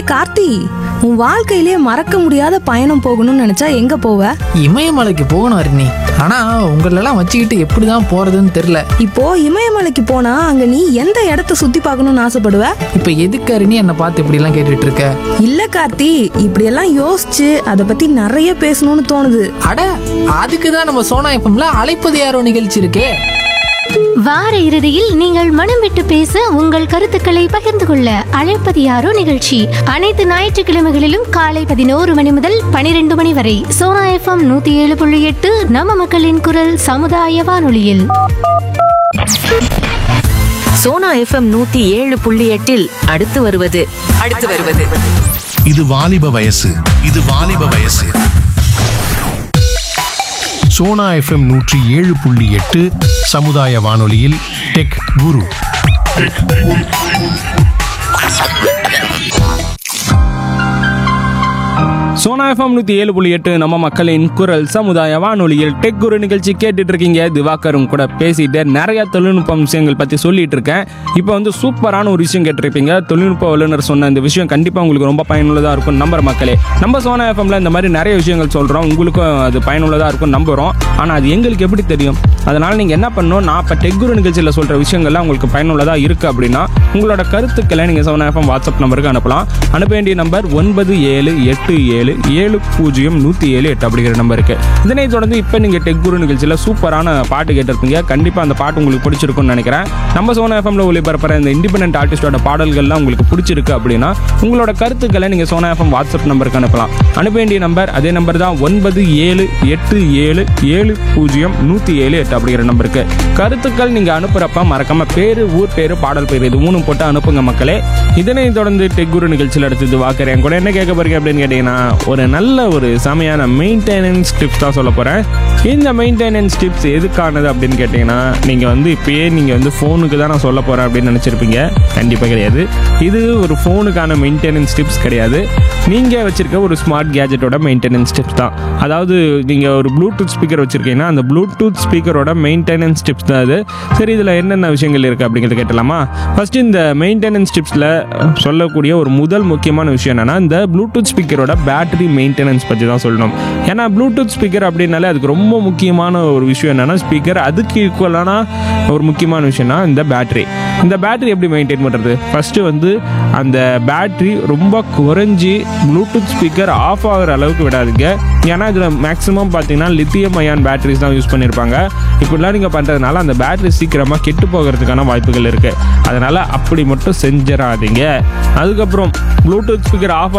கார்த்தி உன் வாழ்க்கையிலே மறக்க முடியாத பயணம் போகணும்னு நினைச்சா எங்க போவ இமயமலைக்கு போகணும் அருணி ஆனா உங்களெல்லாம் வச்சுக்கிட்டு எப்படிதான் போறதுன்னு தெரியல இப்போ இமயமலைக்கு போனா அங்க நீ எந்த இடத்த சுத்தி பார்க்கணும்னு ஆசைப்படுவ இப்ப எதுக்கு அருணி என்னை பார்த்து இப்படிலாம் கேட்டுட்டு இருக்க இல்ல கார்த்தி இப்படியெல்லாம் யோசிச்சு அதை பத்தி நிறைய பேசணும்னு தோணுது அட அதுக்கு தான் நம்ம சோனா எஃப்எம்ல அழைப்பது யாரோ நிகழ்ச்சி இருக்கே வார இறுதியில் நீங்கள் மனம் விட்டு பேச உங்கள் கருத்துக்களை பகிர்ந்து கொள்ள அழைப்பது யாரோ நிகழ்ச்சி அனைத்து ஞாயிற்றுக்கிழமைகளிலும் காலை பதினோரு மணி முதல் பனிரெண்டு மணி வரை சோனா எஃப்எம் நூத்தி ஏழு புள்ளி எட்டு நம்ம மக்களின் குரல் சமுதாய வானொலியில் சோனா எஃப்எம் நூத்தி ஏழு புள்ளி எட்டில் அடுத்து வருவது அடுத்து வருவது இது வாலிப வயசு இது வாலிப வயசு சோனா எஃப்எம் நூற்றி ஏழு புள்ளி எட்டு சமுதாய வானொலியில் டெக் குரு சோனா எஃப்எம் நூற்றி ஏழு புள்ளி எட்டு நம்ம மக்களின் குரல் சமுதாய வானொலியில் டெக் குரு நிகழ்ச்சி கேட்டுட்டு இருக்கீங்க திவாகரும் கூட பேசிட்டு நிறைய தொழில்நுட்ப விஷயங்கள் பற்றி சொல்லிட்டு இருக்கேன் இப்போ வந்து சூப்பரான ஒரு விஷயம் கேட்டிருப்பீங்க தொழில்நுட்ப வல்லுநர் சொன்ன இந்த விஷயம் கண்டிப்பாக உங்களுக்கு ரொம்ப பயனுள்ளதாக இருக்கும் நம்புற மக்களே நம்ம சோனா எஃப்எம்ல இந்த மாதிரி நிறைய விஷயங்கள் சொல்கிறோம் உங்களுக்கும் அது பயனுள்ளதாக இருக்கும் நம்புகிறோம் ஆனால் அது எங்களுக்கு எப்படி தெரியும் அதனால் நீங்கள் என்ன பண்ணணும் நான் இப்போ டெக் குரு நிகழ்ச்சியில் சொல்கிற விஷயங்கள்லாம் உங்களுக்கு பயனுள்ளதாக இருக்குது அப்படின்னா உங்களோட கருத்துக்களை நீங்கள் சோனா எஃப்எம் வாட்ஸ்அப் நம்பருக்கு அனுப்பலாம் அனுப்ப வேண்டிய நம்பர் ஒன்பது ஏழு எட்டு ஏழு ஏழு பூஜ்ஜியம் நூற்றி ஏழு எட்டு அப்படிங்கிற நம்பருக்கு இதனை தொடர்ந்து இப்போ நீங்கள் டெக் குரு நிகழ்ச்சியில் சூப்பரான பாட்டு கேட்டிருப்பீங்க கண்டிப்பாக அந்த பாட்டு உங்களுக்கு பிடிச்சிருக்கும்னு நினைக்கிறேன் நம்ம சோனா எஃப்எம்ல ஒளிபரப்புற இந்த இண்டிபெண்டன்ட் ஆர்டிஸ்டோட பாடல்கள்லாம் உங்களுக்கு பிடிச்சிருக்கு அப்படின்னா உங்களோட கருத்துக்களை நீங்கள் சோனா எஃப்எம் வாட்ஸ்அப் நம்பருக்கு அனுப்பலாம் அனுப்ப வேண்டிய நம்பர் அதே நம்பர் தான் ஒன்பது ஏழு எட்டு ஏழு ஏழு பூஜ்ஜியம் நூற்றி ஏழு எட்டு அப்படிங்கிற நம்பருக்கு கருத்துக்கள் நீங்கள் அனுப்புகிறப்ப மறக்காம பேர் ஊர் பேர் பாடல் பேர் இது மூணும் போட்டு அனுப்புங்க மக்களே இதனை தொடர்ந்து டெக் குரு நிகழ்ச்சியில் அடுத்தது வாக்குறேன் கூட என்ன கேட்க போறீங்க அப்படின்னு கேட்டீங்கன்னா ஒரு நல்ல ஒரு செமையான மெயின்டெனன்ஸ் டிப்ஸ் தான் சொல்ல போகிறேன் இந்த மெயின்டெனன்ஸ் டிப்ஸ் எதுக்கானது அப்படின்னு கேட்டிங்கன்னா நீங்கள் வந்து இப்பயே நீங்கள் வந்து ஃபோனுக்கு தான் நான் சொல்ல போகிறேன் அப்படின்னு நினச்சிருப்பீங்க கண்டிப்பாக கிடையாது இது ஒரு ஃபோனுக்கான மெயின்டெனன்ஸ் டிப்ஸ் கிடையாது நீங்கள் வச்சிருக்க ஒரு ஸ்மார்ட் கேஜெட்டோட மெயின்டெனன்ஸ் டிப்ஸ் தான் அதாவது நீங்கள் ஒரு ப்ளூடூத் ஸ்பீக்கர் வச்சுருக்கீங்கன்னா அந்த ப்ளூடூத் ஸ்பீக்கரோட மெயின்டெனன்ஸ் டிப்ஸ் தான் அது சரி இதில் என்னென்ன விஷயங்கள் இருக்குது அப்படிங்கிறத கேட்டலாமா ஃபஸ்ட்டு இந்த மெயின்டெனன்ஸ் டிப்ஸில் சொல்லக்கூடிய ஒரு முதல் முக்கியமான விஷயம் என்னென்னா இந்த ப்ளூடூத் ஸ்பீக்கரோட பேட்டரி மெயின்டெனன்ஸ் பற்றி தான் சொல்லணும் ஏன்னா ப்ளூடூத் ஸ்பீக்கர் அப்படின்னாலே அதுக்கு ரொம்ப முக்கியமான ஒரு விஷயம் என்னென்னா ஸ்பீக்கர் அதுக்கு ஈக்குவலான ஒரு முக்கியமான விஷயம்னா இந்த பேட்டரி இந்த பேட்டரி எப்படி மெயின்டைன் பண்ணுறது ஃபஸ்ட்டு வந்து அந்த பேட்டரி ரொம்ப குறைஞ்சி ப்ளூடூத் ஸ்பீக்கர் ஆஃப் ஆகிற அளவுக்கு விடாதீங்க ஏன்னா இதில் மேக்ஸிமம் பார்த்தீங்கன்னா லித்தியம் அயான் பேட்டரிஸ் தான் யூஸ் பண்ணியிருப்பாங்க இப்படிலாம் நீங்கள் பண்ணுறதுனால அந்த பேட்டரி சீக்கிரமாக கெட்டு போகிறதுக்கான வாய்ப்புகள் இருக்குது அதனால் அப்படி மட்டும் செஞ்சிடாதீங்க அதுக்கப்புறம் ப்ளூடூத் ஸ்பீக்கர் ஆஃப்